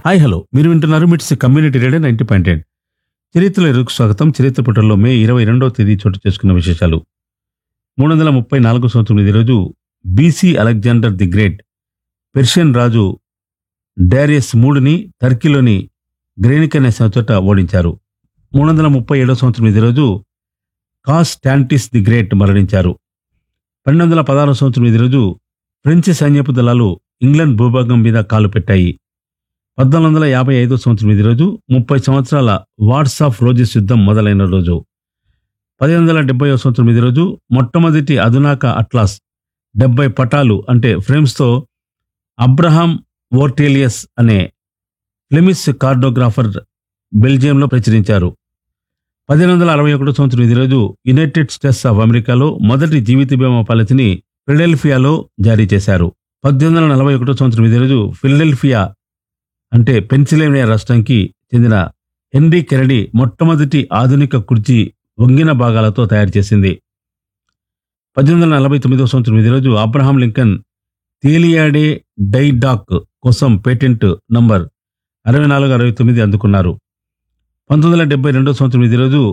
Hi hello మీరు వింటున్నారు MITS community radio ninety point eight చరిత్రలో ఎరుకు స్వాగతం చరిత్ర పుటల్లో మే ఇరవై రెండవ తేదీ చోటు చేసుకున్న విశేషాలు మూడు వందల ముప్పై నాలుగు సంవత్సరం ఇది రోజు BC Alexander the Great Persian రాజు డారియస్ మూడుని టర్కీలోని గ్రేనిక్ అనే చోట ఓడించారు మూడు వందల ముప్పై ఏడవ సంవత్సరం ఇది రోజు కాస్టాంటిస్ ది గ్రేట్ మరణించారు పన్నెండు వందల పదహారు సంవత్సరం ఇది రోజు ఫ్రెంచ్ సైన్యపు దళాలు ఇంగ్లాండ్ భూభాగం మీద కాలు పెట్టాయి పద్నాలుగు వందల యాభై ఐదో సంవత్సరం ఇది రోజు ముప్పై సంవత్సరాల వార్స్ ఆఫ్ రోజెస్ యుద్ధం మొదలైన రోజు పదిహేను వందల డెబ్బై సంవత్సరం ఇది రోజు మొట్టమొదటి అధునాక అట్లాస్ డెబ్బై పటాలు అంటే ఫ్రేమ్స్తో అబ్రహాం ఓర్టేలియస్ అనే ఫ్లెమిస్ కార్డోగ్రాఫర్ బెల్జియంలో ప్రచురించారు పదిహేను వందల అరవై ఒకటో సంవత్సరం ఇది రోజు యునైటెడ్ స్టేట్స్ ఆఫ్ అమెరికాలో మొదటి జీవిత బీమా పాలసీని ఫిలడెల్ఫియాలో జారీ చేశారు పద్దెనిమిది వందల నలభై ఒకటో సంవత్సరం ఇది రోజు ఫిలడెల్ఫియా అంటే పెన్సిల్వేనియా రాష్ట్రానికి చెందిన హెన్రీ కెనడీ మొట్టమొదటి ఆధునిక కుర్చీ వంగిన భాగాలతో తయారు చేసింది పద్దెనిమిది వందల నలభై తొమ్మిదవ సంవత్సరం ఇది రోజు అబ్రహాం లింకన్ తేలియాడే డైడాక్ కోసం పేటెంట్ నంబర్ అరవై నాలుగు అరవై తొమ్మిది అందుకున్నారు పంతొమ్మిది వందల డెబ్బై రెండవ సంవత్సరం ఇది రోజు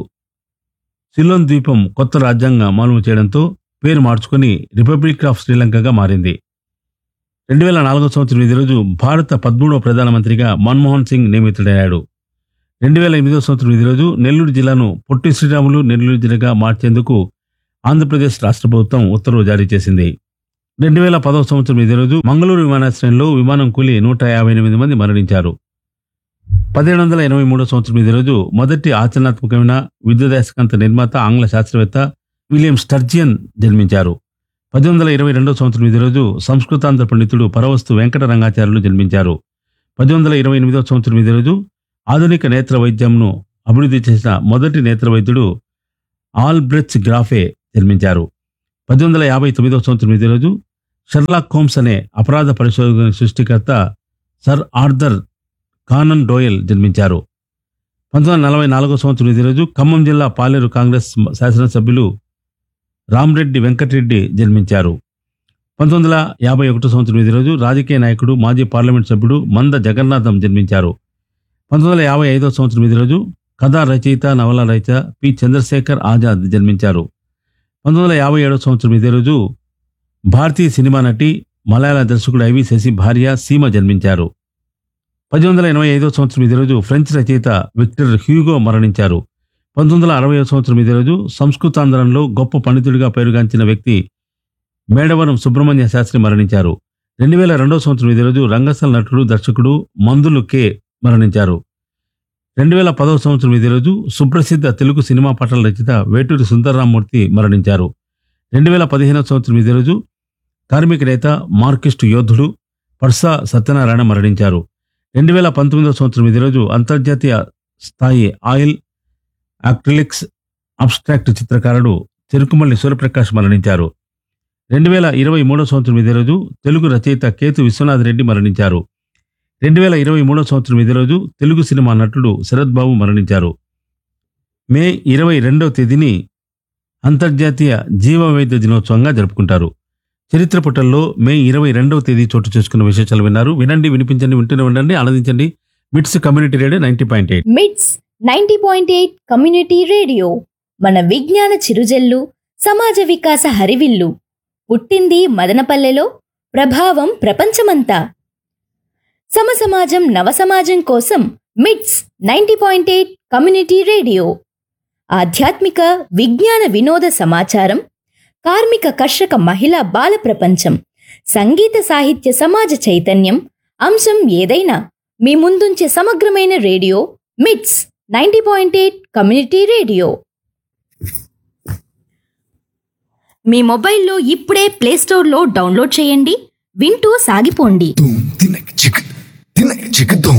సిలోన్ ద్వీపం కొత్త రాజ్యాంగం అమలు చేయడంతో పేరు మార్చుకొని రిపబ్లిక్ ఆఫ్ శ్రీలంకగా మారింది రెండు వేల నాలుగో సంవత్సరం ఇది రోజు భారత పదమూడవ ప్రధానమంత్రిగా మన్మోహన్ సింగ్ నియమితుడయ్యాడు రెండు వేల ఎనిమిదో సంవత్సరం ఇది రోజు నెల్లూరు జిల్లాను పొట్టి శ్రీరాములు నెల్లూరు జిల్లాగా మార్చేందుకు ఆంధ్రప్రదేశ్ రాష్ట్ర ప్రభుత్వం ఉత్తర్వు జారీ చేసింది రెండు వేల పదవ సంవత్సరం ఇది రోజు మంగళూరు విమానాశ్రయంలో విమానం కూలి నూట యాభై ఎనిమిది మంది మరణించారు పదిహేడు వందల ఎనభై మూడో సంవత్సరం ఇది రోజు మొదటి ఆచరణాత్మకమైన విద్యుదయస్కాంత నిర్మాత ఆంగ్ల శాస్త్రవేత్త విలియం స్టర్జియన్ జన్మించారు పద్దెనిమిది వందల ఇరవై రెండో సంవత్సరం ఇది రోజు సంస్కృతాంధ్ర పండితుడు పరవస్తు వెంకట రంగాచార్యులు జన్మించారు పద్దెనిమిది వందల ఇరవై ఎనిమిదో సంవత్సరం ఇది రోజు ఆధునిక నేత్ర వైద్యంను అభివృద్ధి చేసిన మొదటి నేత్ర వైద్యుడు ఆల్బ్రెచ్ గ్రాఫే జన్మించారు పద్దెనిమిది వందల యాభై తొమ్మిదవ సంవత్సరం ఇది రోజు షెర్లాక్ హోమ్స్ అనే అపరాధ పరిశోధన సృష్టికర్త సర్ ఆర్థర్ కానన్ డోయల్ జన్మించారు పంతొమ్మిది వందల నలభై నాలుగో సంవత్సరం ఇది రోజు ఖమ్మం జిల్లా పాలేరు కాంగ్రెస్ శాసనసభ్యులు రామరెడ్డి వెంకటరెడ్డి జన్మించారు పంతొమ్మిది వందల యాభై ఒకటో సంవత్సరం ఇది రోజు రాజకీయ నాయకుడు మాజీ పార్లమెంట్ సభ్యుడు మంద జగన్నాథం జన్మించారు పంతొమ్మిది వందల యాభై ఐదో సంవత్సరం ఇది రోజు కథా రచయిత నవల రచయిత పి చంద్రశేఖర్ ఆజాద్ జన్మించారు పంతొమ్మిది వందల యాభై ఏడో సంవత్సరం ఇదే రోజు భారతీయ సినిమా నటి మలయాళ దర్శకుడు ఐవి శశి భార్య సీమ జన్మించారు పద్దెనిమిది వందల ఎనభై ఐదో సంవత్సరం ఇదే రోజు ఫ్రెంచ్ రచయిత విక్టర్ హ్యూగో మరణించారు పంతొమ్మిది వందల అరవై సంవత్సరం ఇదే రోజు సంస్కృతాంధ్రంలో గొప్ప పండితుడిగా పేరుగాంచిన వ్యక్తి మేడవరం సుబ్రహ్మణ్య శాస్త్రి మరణించారు రెండు వేల రెండో సంవత్సరం ఇదే రోజు రంగస్థల నటుడు దర్శకుడు మందులు కె మరణించారు రెండు వేల పదవ సంవత్సరం ఇదే రోజు సుప్రసిద్ధ తెలుగు సినిమా పాటల రచయిత వేటూరి సుందరరామూర్తి మరణించారు రెండు వేల పదిహేనవ సంవత్సరం ఇదే రోజు కార్మిక నేత మార్కిస్టు యోధుడు పర్సా సత్యనారాయణ మరణించారు రెండు వేల పంతొమ్మిదవ సంవత్సరం ఇదే రోజు అంతర్జాతీయ స్థాయి ఆయిల్ అక్రిలిక్స్ అబ్స్ట్రాక్ట్ చిత్రకారుడు చెరుకుమల్లి సూర్యప్రకాష్ మరణించారు రెండు వేల ఇరవై మూడో సంవత్సరం ఇదే రోజు తెలుగు రచయిత కేతు విశ్వనాథ్ రెడ్డి మరణించారు రెండు వేల ఇరవై మూడో సంవత్సరం ఇదే రోజు తెలుగు సినిమా నటుడు శరత్ బాబు మరణించారు మే ఇరవై రెండవ తేదీని అంతర్జాతీయ జీవ వైద్య దినోత్సవంగా జరుపుకుంటారు చరిత్ర పుటల్లో మే ఇరవై రెండవ తేదీ చోటు చేసుకున్న విశేషాలు విన్నారు వినండి వినిపించండి వింటూనే ఉండండి ఆనందించండి MITS community radio ninety point eight MITS ninety point eight community radio మన విజ్ఞాన చిరుజల్లు సమాజ వికాస హరివిల్లు పుట్టింది మదనపల్లెలో ప్రభావం ప్రపంచమంతా సమసమాజం నవసమాజం కోసం MITS ninety point eight community radio ఆధ్యాత్మిక విజ్ఞాన వినోద సమాచారం కార్మిక కర్షక మహిళా బాల ప్రపంచం సంగీత సాహిత్య సమాజ చైతన్యం అంశం ఏదైనా మీ ముందుంచే సమగ్రమైన radio MITS ninety point eight community radio మీ మొబైల్లో ఇప్పుడే ప్లేస్టోర్లో డౌన్లోడ్ చేయండి వింటూ సాగిపోండి Dum, tinek, chick, tinek, chick, dum.